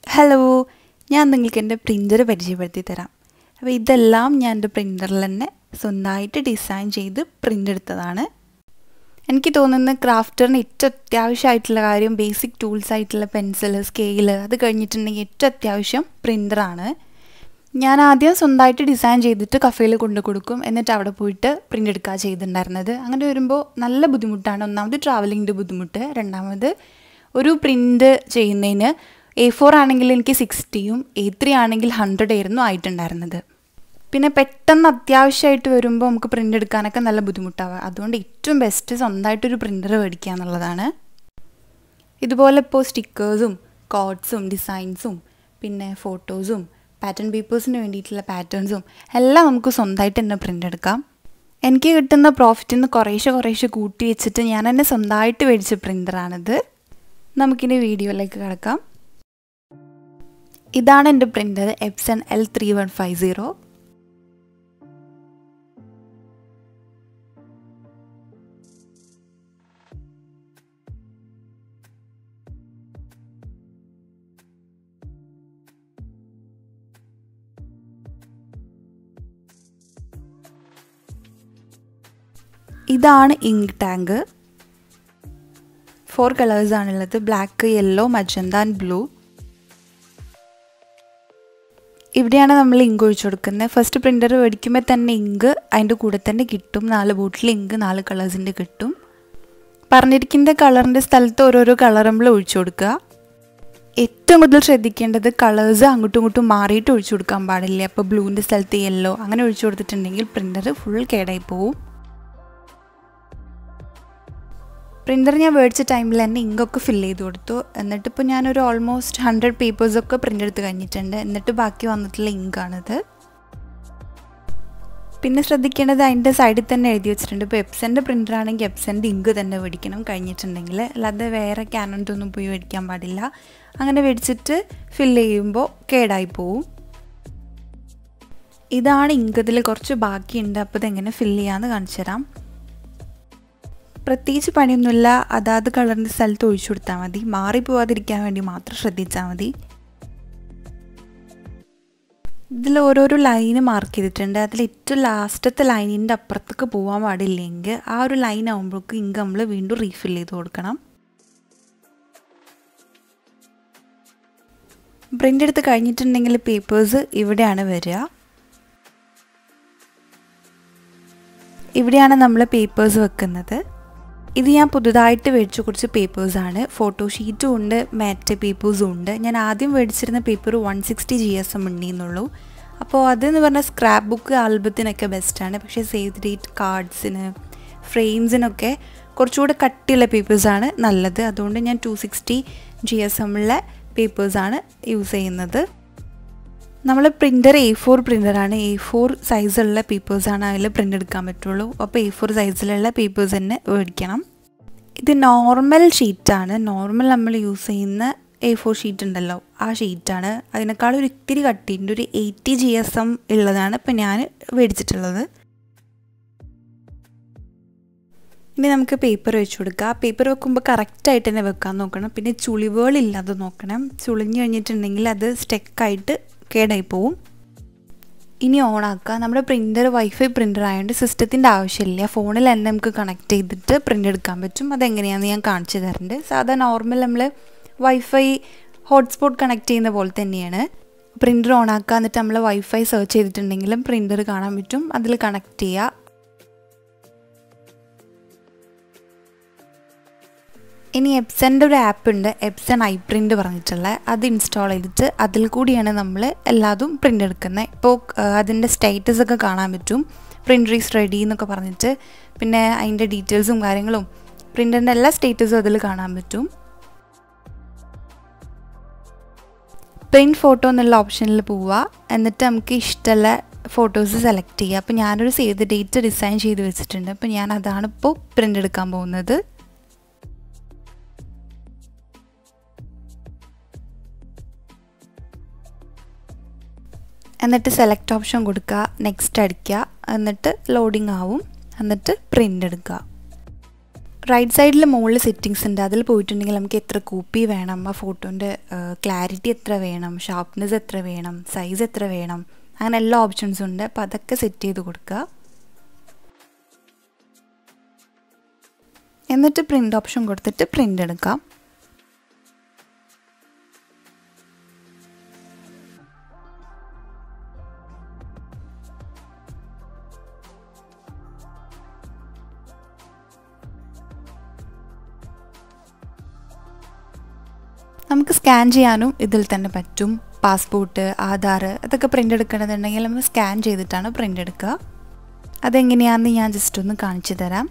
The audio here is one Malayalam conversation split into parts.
ഹലോ ഞാൻ നിങ്ങൾക്ക് എൻ്റെ പ്രിൻ്റർ പരിചയപ്പെടുത്തി തരാം അപ്പോൾ ഇതെല്ലാം ഞാൻ എൻ്റെ പ്രിൻ്ററിൽ തന്നെ സ്വന്തമായിട്ട് ഡിസൈൻ ചെയ്ത് പ്രിൻ്റ് എടുത്തതാണ് എനിക്ക് തോന്നുന്നത് ക്രാഫ്റ്ററിന് ഏറ്റവും അത്യാവശ്യമായിട്ടുള്ള കാര്യം ബേസിക് ടൂൾസ് ആയിട്ടുള്ള പെൻസിൽ സ്കെയിൽ അത് കഴിഞ്ഞിട്ടുണ്ടെങ്കിൽ ഏറ്റവും അത്യാവശ്യം പ്രിൻ്ററാണ് ഞാൻ ആദ്യം സ്വന്തമായിട്ട് ഡിസൈൻ ചെയ്തിട്ട് കഫേയിൽ കൊണ്ടു കൊടുക്കും എന്നിട്ട് അവിടെ പോയിട്ട് പ്രിൻ്റ് എടുക്കുക ചെയ്തിട്ടുണ്ടായിരുന്നത് അങ്ങനെ വരുമ്പോൾ നല്ല ബുദ്ധിമുട്ടാണ് ഒന്നാമത് ട്രാവലിങ്ങിൻ്റെ ബുദ്ധിമുട്ട് രണ്ടാമത് ഒരു പ്രിൻ്റ് ചെയ്യുന്നതിന് എ ഫോർ ആണെങ്കിൽ എനിക്ക് സിക്സ്റ്റിയും എ ത്രീ ആണെങ്കിൽ ഹൺഡ്രഡ് ആയിരുന്നു ആയിട്ടുണ്ടായിരുന്നത് പിന്നെ പെട്ടെന്ന് അത്യാവശ്യമായിട്ട് വരുമ്പോൾ നമുക്ക് പ്രിൻ്റ് എടുക്കാനൊക്കെ നല്ല ബുദ്ധിമുട്ടാവുക അതുകൊണ്ട് ഏറ്റവും ബെസ്റ്റ് സ്വന്തമായിട്ടൊരു പ്രിൻ്റർ മേടിക്കുക എന്നുള്ളതാണ് ഇതുപോലെ ഇപ്പോൾ സ്റ്റിക്കേഴ്സും കോഡ്സും ഡിസൈൻസും പിന്നെ ഫോട്ടോസും പാറ്റേൺ പേപ്പേഴ്സിന് വേണ്ടിയിട്ടുള്ള പാറ്റേൺസും എല്ലാം നമുക്ക് സ്വന്തമായിട്ട് തന്നെ പ്രിൻ്റ് എടുക്കാം എനിക്ക് കിട്ടുന്ന പ്രോഫിറ്റിൽ നിന്ന് കുറേശ്ശെ കുറേശ്ശെ കൂട്ടി വെച്ചിട്ട് ഞാൻ തന്നെ സ്വന്തമായിട്ട് മേടിച്ച പ്രിൻ്ററാണിത് നമുക്കിനി വീഡിയോയിലേക്ക് കിടക്കാം ഇതാണ് എൻ്റെ printer Epson L three one five zero ഇതാണ് ഇങ്ക് ടാങ്ക് ഫോർ കളേഴ്സ് ആണുള്ളത് black yellow magenta and blue ഇവിടെയാണ് നമ്മൾ ഇങ്ക് ഒഴിച്ചു കൊടുക്കുന്നത് ഫസ്റ്റ് പ്രിൻ്റർ മേടിക്കുമ്പോൾ തന്നെ ഇങ്ക് അതിൻ്റെ കൂടെ തന്നെ കിട്ടും നാല് ബോട്ടിൽ ഇങ്ക് നാല് കളേഴ്സിൻ്റെ കിട്ടും പറഞ്ഞിരിക്കുന്ന കളറിൻ്റെ സ്ഥലത്ത് ഓരോരോ കളർ നമ്മൾ ഒഴിച്ചു കൊടുക്കുക ഏറ്റവും കൂടുതൽ ശ്രദ്ധിക്കേണ്ടത് കളേഴ്സ് അങ്ങോട്ടും ഇങ്ങോട്ടും മാറിയിട്ട് ഒഴിച്ചു കൊടുക്കാൻ പാടില്ല അപ്പോൾ ബ്ലൂവിൻ്റെ സ്ഥലത്ത് യെല്ലോ അങ്ങനെ ഒഴിച്ചു കൊടുത്തിട്ടുണ്ടെങ്കിൽ പ്രിൻ്റർ ഫുൾ കേടായി പോവും പ്രിൻ്റർ ഞാൻ മേടിച്ച ടൈമിൽ തന്നെ ഇങ്കൊക്കെ ഫില്ല് ചെയ്ത് കൊടുത്തു എന്നിട്ട് ഇപ്പോൾ ഞാനൊരു ഓൾമോസ്റ്റ് ഹൺഡ്രഡ് പേപ്പേഴ്സൊക്കെ പ്രിൻ്റ് എടുത്ത് കഴിഞ്ഞിട്ടുണ്ട് എന്നിട്ട് ബാക്കി വന്നിട്ടുള്ള ഇങ്കാണിത് പിന്നെ ശ്രദ്ധിക്കേണ്ടത് അതിൻ്റെ സൈഡിൽ തന്നെ എഴുതി വെച്ചിട്ടുണ്ട് ഇപ്പോൾ എപ്സൻ്റെ പ്രിൻ്റർ ആണെങ്കിൽ എപ്സൻ്റെ ഇങ്ക് തന്നെ മേടിക്കണം കഴിഞ്ഞിട്ടുണ്ടെങ്കിൽ അല്ലാതെ വേറെ ക്യാനൻ്റെ ഒന്നും പോയി മേടിക്കാൻ പാടില്ല അങ്ങനെ മേടിച്ചിട്ട് ഫില്ല് ചെയ്യുമ്പോൾ കേടായി പോവും ഇതാണ് ഇങ്ക് ഇതിൽ കുറച്ച് ബാക്കിയുണ്ട് അപ്പോൾ ഇതെങ്ങനെ ഫില്ല് ചെയ്യാമെന്ന് കാണിച്ചു തരാം പ്രത്യേകിച്ച് പണിയൊന്നുമില്ല അതാത് കളറിൻ്റെ സ്ഥലത്ത് ഒഴിച്ചു കൊടുത്താൽ മതി മാറിപ്പോവാതിരിക്കാൻ വേണ്ടി മാത്രം ശ്രദ്ധിച്ചാൽ മതി ഇതിൽ ഓരോരോ ലൈന് മാർക്ക് ചെയ്തിട്ടുണ്ട് അതിൽ ഏറ്റവും ലാസ്റ്റത്തെ ലൈനിൻ്റെ അപ്പുറത്തേക്ക് പോകാൻ പാടില്ലെങ്കിൽ ആ ഒരു ലൈൻ ആകുമ്പോഴേക്കും ഇങ്ക് നമ്മൾ വീണ്ടും റീഫിൽ ചെയ്ത് കൊടുക്കണം പ്രിൻ്റ് എടുത്ത് കഴിഞ്ഞിട്ടുണ്ടെങ്കിൽ പേപ്പേഴ്സ് ഇവിടെയാണ് വരിക ഇവിടെയാണ് നമ്മൾ പേപ്പേഴ്സ് വെക്കുന്നത് ഇത് ഞാൻ പുതുതായിട്ട് മേടിച്ച കുറച്ച് പേപ്പേഴ്സാണ് ഫോട്ടോ ഷീറ്റും ഉണ്ട് മാറ്റ് പേപ്പേഴ്സും ഉണ്ട് ഞാൻ ആദ്യം മേടിച്ചിരുന്ന paper one sixty G S M ഉണ്ടെന്നുള്ളൂ അപ്പോൾ അതെന്ന് പറഞ്ഞാൽ സ്ക്രാപ്പ് ബുക്ക് ആൽബത്തിനൊക്കെ ബെസ്റ്റാണ് പക്ഷേ സേവ് ഡേറ്റ് കാർഡ്സിന് ഫ്രെയിംസിനൊക്കെ കുറച്ചുകൂടെ കട്ടിയുള്ള പേപ്പേഴ്സാണ് നല്ലത് അതുകൊണ്ട് ഞാൻ ടു സിക്സ്റ്റി ജി എസ് എമ്മിലെ പേപ്പേഴ്സാണ് യൂസ് ചെയ്യുന്നത് നമ്മൾ പ്രിൻ്റർ എ ഫോർ പ്രിൻ്ററാണ് എ ഫോർ സൈസുള്ള പേപ്പേഴ്സാണ് അതിൽ പ്രിൻ്റ് എടുക്കാൻ പറ്റുള്ളൂ അപ്പോൾ എ ഫോർ സൈസിലുള്ള പേപ്പേഴ്സ് തന്നെ മേടിക്കണം ഇത് നോർമൽ ഷീറ്റാണ് നോർമൽ നമ്മൾ യൂസ് ചെയ്യുന്ന എ ഫോർ ഷീറ്റ് ഉണ്ടല്ലോ ആ ഷീറ്റാണ് അതിനേക്കാൾ ഒരു ഇത്തിരി കട്ടിൻ്റെ ഒരു എയ്റ്റി ജി എസ് എം ഉള്ളതാണ് ഇപ്പം ഞാൻ മേടിച്ചിട്ടുള്ളത് ഇനി നമുക്ക് പേപ്പർ വെച്ച് കൊടുക്കുക പേപ്പർ വെക്കുമ്പോൾ കറക്റ്റായിട്ട് തന്നെ വെക്കാൻ നോക്കണം പിന്നെ ചുളിവുകളില്ലാതെ നോക്കണം ചുളിഞ്ഞു കഴിഞ്ഞിട്ടുണ്ടെങ്കിൽ അത് സ്റ്റെക്കായിട്ട് കേടായി പോവും ഇനി ഓൺ ആക്കുക നമ്മുടെ പ്രിൻ്റർ വൈഫൈ പ്രിൻ്റർ ആയതുകൊണ്ട് സിസ്റ്റത്തിൻ്റെ ആവശ്യമില്ല ഫോണിൽ തന്നെ നമുക്ക് കണക്ട് ചെയ്തിട്ട് പ്രിൻ്റ് എടുക്കാൻ പറ്റും അതെങ്ങനെയാണെന്ന് ഞാൻ കാണിച്ചു തരുന്നുണ്ട് സാധാ നോർമൽ നമ്മൾ വൈഫൈ ഹോട്ട്സ്പോട്ട് കണക്ട് ചെയ്യുന്ന പോലെ തന്നെയാണ് പ്രിൻ്റർ ഓൺ ആക്കുക എന്നിട്ട് നമ്മൾ വൈഫൈ സെർച്ച് ചെയ്തിട്ടുണ്ടെങ്കിലും പ്രിൻ്റർ കാണാൻ പറ്റും അതിൽ കണക്ട് ചെയ്യുക ഇനി എപ്സൻ്റെ ഒരു ആപ്പ് ഉണ്ട് എപ്സൺ ഐ പ്രിൻ്റ് പറഞ്ഞിട്ടുള്ള അത് ഇൻസ്റ്റാൾ ചെയ്തിട്ട് അതിൽ കൂടിയാണ് നമ്മൾ എല്ലാതും പ്രിൻ്റ് എടുക്കുന്നത് ഇപ്പോൾ അതിൻ്റെ സ്റ്റേറ്റസ് ഒക്കെ കാണാൻ പറ്റും പ്രിൻ്റർ ഈസ് റെഡി എന്നൊക്കെ പറഞ്ഞിട്ട് പിന്നെ അതിൻ്റെ ഡീറ്റെയിൽസും കാര്യങ്ങളും പ്രിൻ്ററിൻ്റെ എല്ലാ സ്റ്റേറ്റസും അതിൽ കാണാൻ പറ്റും പ്രിൻറ്റ് ഫോട്ടോ എന്നുള്ള ഓപ്ഷനിൽ പോവുക എന്നിട്ട് നമുക്ക് ഇഷ്ടമുള്ള ഫോട്ടോസ് സെലക്ട് ചെയ്യുക അപ്പോൾ ഞാനൊരു സേവ് ഡേറ്റ് ഡിസൈൻ ചെയ്ത് വെച്ചിട്ടുണ്ട് അപ്പോൾ ഞാൻ അതാണ് ഇപ്പോൾ പ്രിൻ്റ് എടുക്കാൻ പോകുന്നത് എന്നിട്ട് സെലക്ട് ഓപ്ഷൻ കൊടുക്കുക നെക്സ്റ്റ് അടിക്കുക എന്നിട്ട് ലോഡിംഗ് ആവും എന്നിട്ട് പ്രിൻ്റ് എടുക്കുക റൈറ്റ് സൈഡിൽ മുകളിൽ സെറ്റിങ്സ് ഉണ്ട് അതിൽ പോയിട്ടുണ്ടെങ്കിൽ നമുക്ക് എത്ര കോപ്പി വേണം ആ ഫോട്ടോൻ്റെ ക്ലാരിറ്റി എത്ര വേണം ഷാർപ്നെസ് എത്ര വേണം സൈസ് എത്ര വേണം അങ്ങനെ എല്ലാ ഓപ്ഷൻസും ഉണ്ട് അപ്പോൾ അതൊക്കെ സെറ്റ് ചെയ്ത് കൊടുക്കുക എന്നിട്ട് പ്രിൻ്റ് ഓപ്ഷൻ കൊടുത്തിട്ട് പ്രിൻ്റ് എടുക്കാം നമുക്ക് സ്കാൻ ചെയ്യാനും ഇതിൽ തന്നെ പറ്റും പാസ്പോർട്ട് ആധാർ അതൊക്കെ പ്രിൻ്റ് എടുക്കണമെന്നുണ്ടെങ്കിൽ നമ്മൾ സ്കാൻ ചെയ്തിട്ടാണ് പ്രിൻ്റ് എടുക്കുക അതെങ്ങനെയാണെന്ന് ഞാൻ ജസ്റ്റ് ഒന്ന് കാണിച്ചു തരാം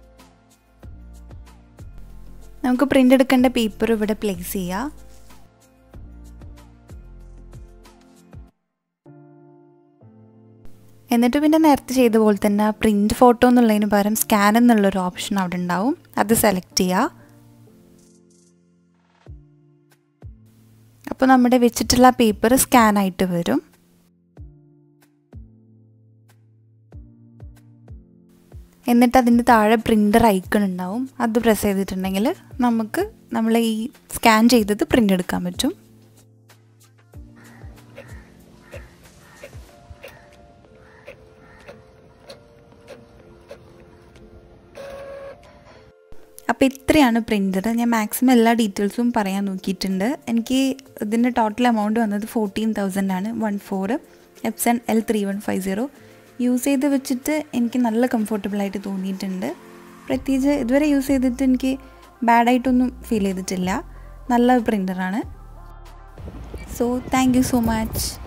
നമുക്ക് പ്രിൻ്റ് എടുക്കേണ്ട പേപ്പർ ഇവിടെ പ്ലേസ് ചെയ്യാം എന്നിട്ട് പിന്നെ നേരത്തെ ചെയ്ത പോലെ തന്നെ പ്രിൻ്റ് ഫോട്ടോ എന്നുള്ളതിന് പകരം സ്കാൻ എന്നുള്ളൊരു ഓപ്ഷൻ അവിടെ ഉണ്ടാവും അത് സെലക്ട് ചെയ്യുക അപ്പോൾ നമ്മുടെ വെച്ചിട്ടുള്ള പേപ്പർ സ്കാൻ ആയിട്ട് വരും എന്നിട്ട് അതിൻ്റെ താഴെ പ്രിൻ്റർ ഐക്കൺ ഉണ്ടാവും അത് പ്രസ് ചെയ്തിട്ടുണ്ടെങ്കിൽ നമുക്ക് നമ്മൾ ഈ സ്കാൻ ചെയ്തത് പ്രിൻ്റ് എടുക്കാൻ പറ്റും അപ്പോൾ ഇത്രയാണ് പ്രിൻ്റർ ഞാൻ മാക്സിമം എല്ലാ ഡീറ്റെയിൽസും പറയാൻ നോക്കിയിട്ടുണ്ട് എനിക്ക് ഇതിൻ്റെ ടോട്ടൽ എമൗണ്ട് വന്നത് ഫോർട്ടീൻ തൗസൻഡ് ആണ് one four Epson L three one five zero use ചെയ്ത് വെച്ചിട്ട് എനിക്ക് നല്ല കംഫർട്ടബിളായിട്ട് തോന്നിയിട്ടുണ്ട് പ്രത്യേകിച്ച് ഇതുവരെ യൂസ് ചെയ്തിട്ട് എനിക്ക് ബാഡായിട്ടൊന്നും ഫീൽ ചെയ്തിട്ടില്ല നല്ല പ്രിൻ്ററാണ് so thank you so much